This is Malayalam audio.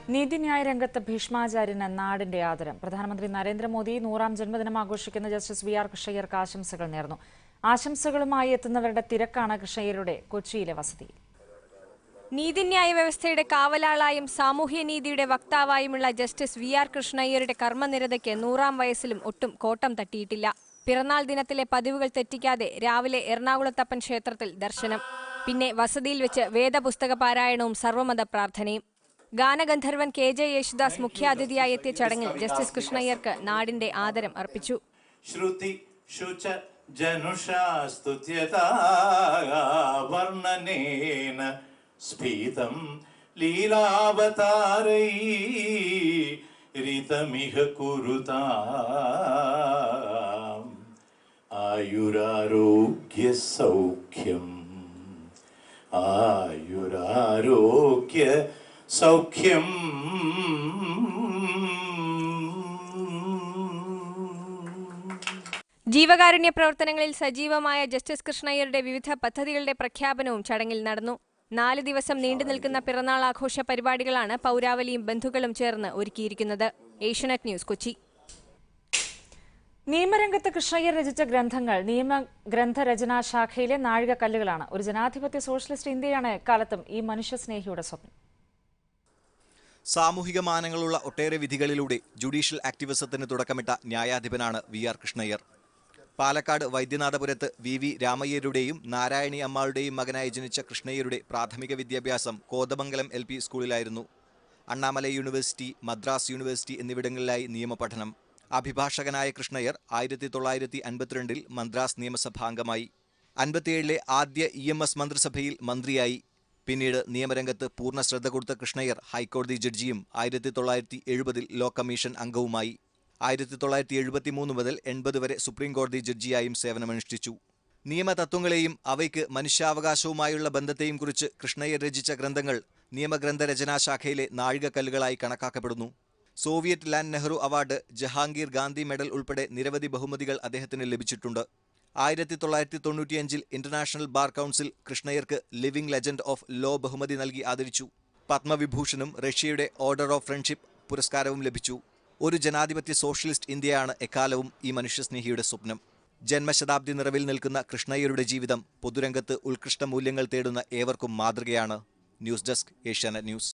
നീതിന്യായ രംഗത്ത് ഭീഷ്മാചാര്യന് നാടിന്റെ ആദരം പ്രധാനമന്ത്രി നരേന്ദ്രമോദി നൂറാം ജന്മദിനം ആഘോഷിക്കുന്ന ജസ്റ്റിസ് വി ആർ കൃഷ്ണയ്യർക്ക് ആശംസകൾ നേർന്നു ആശംസകളുമായി എത്തുന്നവരുടെ തിരക്കാണ് കൃഷ്ണയ്യരുടെ കൊച്ചിയിലെ വസതിയിൽ നീതിന്യായ വ്യവസ്ഥയുടെ കാവലാളായും സാമൂഹ്യനീതിയുടെ വക്താവായുമുള്ള ജസ്റ്റിസ് വി ആർ കൃഷ്ണയ്യരുടെ കർമ്മനിരതയ്ക്ക് നൂറാം വയസ്സിലും ഒട്ടും കോട്ടം തട്ടിയിട്ടില്ല പിറന്നാൾ ദിനത്തിലെ പതിവുകൾ തെറ്റിക്കാതെ രാവിലെ എറണാകുളത്തപ്പൻ ക്ഷേത്രത്തിൽ ദർശനം പിന്നെ വസതിയിൽ വെച്ച് വേദപുസ്തക പാരായണവും സർവമത പ്രാർത്ഥനയും ഗാനഗന്ധർവൻ കെ ജെ യേശുദാസ് മുഖ്യാതിഥിയായി എത്തിയ ചടങ്ങിൽ ജസ്റ്റിസ് കൃഷ്ണയ്യർക്ക് നാടിന്റെ ആദരം അർപ്പിച്ചു ശ്രുതി ശുച ജനുഷാ സ്തുത്യതാ വർണ്ണനേന സ്ഫീതം ലീലാവതാരൈ രിതമിഹ കുരുതാ ആയുരാരോഗ്യ സൗഖ്യം ആയുരാരോഗ്യ സൗഖ്യം ജീവകാരുണ്യ പ്രവർത്തനങ്ങളിൽ സജീവമായ ജസ്റ്റിസ് കൃഷ്ണയ്യരുടെ വിവിധ പദ്ധതികളുടെ പ്രഖ്യാപനവും ചടങ്ങിൽ നടന്നു നാല് ദിവസം നീണ്ടു നിൽക്കുന്ന പിറന്നാൾ ആഘോഷ പരിപാടികളാണ് പൗരാവലിയും ബന്ധുക്കളും ചേർന്ന് ഒരുക്കിയിരിക്കുന്നത് ഏഷ്യനെറ്റ് ന്യൂസ് കൊച്ചി നിയമരംഗത്ത് കൃഷ്ണയ്യർ രചിച്ച ഗ്രന്ഥങ്ങൾ നിയമ ഗ്രന്ഥരചനാ ശാഖയിലെ നാഴികക്കല്ലുകളാണ് ഒരു ജനാധിപത്യ സോഷ്യലിസ്റ്റ് ഇന്ത്യയാണ് എക്കാലത്തും ഈ മനുഷ്യസ്നേഹിയുടെ സ്വപ്നം സാമൂഹിക മാനങ്ങളുള്ള ഒട്ടേറെ വിധികളിലൂടെ ജുഡീഷ്യൽ ആക്ടിവിസത്തിന് തുടക്കമിട്ട ന്യായാധിപനാണ് വി ആർ കൃഷ്ണയ്യർ പാലക്കാട് വൈദ്യനാഥപുരത്ത് വി വി രാമയ്യരുടെയും നാരായണി അമ്മാളുടെയും മകനായി ജനിച്ച കൃഷ്ണയ്യരുടെ പ്രാഥമിക വിദ്യാഭ്യാസം കോതമംഗലം എൽ പി സ്കൂളിലായിരുന്നു അണ്ണാമലൈ യൂണിവേഴ്സിറ്റി മദ്രാസ് യൂണിവേഴ്സിറ്റി എന്നിവിടങ്ങളിലായി നിയമപഠനം അഭിഭാഷകനായ കൃഷ്ണയ്യർ ആയിരത്തി തൊള്ളായിരത്തി അൻപത്തിരണ്ടിൽ മദ്രാസ് നിയമസഭാംഗമായി അൻപത്തിയേഴിലെ ആദ്യ ഇ എം എസ് മന്ത്രിസഭയിൽ മന്ത്രിയായി പിന്നീട് നിയമരംഗത്ത് പൂർണ്ണ ശ്രദ്ധ കൊടുത്ത കൃഷ്ണയ്യർ ഹൈക്കോടതി ജഡ്ജിയും ആയിരത്തി തൊള്ളായിരത്തി എഴുപതിൽ ലോ കമ്മീഷൻ അംഗവുമായി ആയിരത്തി തൊള്ളായിരത്തി എഴുപത്തി മൂന്ന് മുതൽ എൺപത് വരെ സുപ്രീം കോടതി ജഡ്ജിയായും സേവനമനുഷ്ഠിച്ചു നിയമതത്വങ്ങളെയും അവയ്ക്ക് മനുഷ്യാവകാശവുമായുള്ള ബന്ധത്തെയും കുറിച്ച് കൃഷ്ണയ്യർ രചിച്ച ഗ്രന്ഥങ്ങൾ നിയമഗ്രന്ഥ രചനാശാഖയിലെ നാഴികക്കല്ലുകളായി കണക്കാക്കപ്പെടുന്നു Soviet land Nehru award Jahangir Gandhi medal ഉൾപ്പെടെ നിരവധി ബഹുമതികൾ അദ്ദേഹത്തിന് ലഭിച്ചിട്ടുണ്ട് ആയിരത്തി തൊള്ളായിരത്തി തൊണ്ണൂറ്റിയഞ്ചിൽ ഇന്റർനാഷണൽ ബാർ കൗൺസിൽ കൃഷ്ണയ്യർക്ക് ലിവിംഗ് ലെജൻഡ് ഓഫ് ലോ ബഹുമതി നൽകി ആദരിച്ചു പത്മവിഭൂഷണും റഷ്യയുടെ ഓർഡർ ഓഫ് ഫ്രണ്ട്ഷിപ്പ് പുരസ്കാരവും ലഭിച്ചു ഒരു ജനാധിപത്യ സോഷ്യലിസ്റ്റ് ഇന്ത്യയാണ് എക്കാലവും ഈ മനുഷ്യസ്നേഹിയുടെ സ്വപ്നം ജന്മശതാബ്ദി നിറവിൽ നിൽക്കുന്ന കൃഷ്ണയ്യരുടെ ജീവിതം പൊതുരംഗത്ത് ഉത്കൃഷ്ട മൂല്യങ്ങൾ തേടുന്ന ഏവർക്കും മാതൃകയാണ് ന്യൂസ് ഡെസ്ക് ഏഷ്യാനെറ്റ് ന്യൂസ്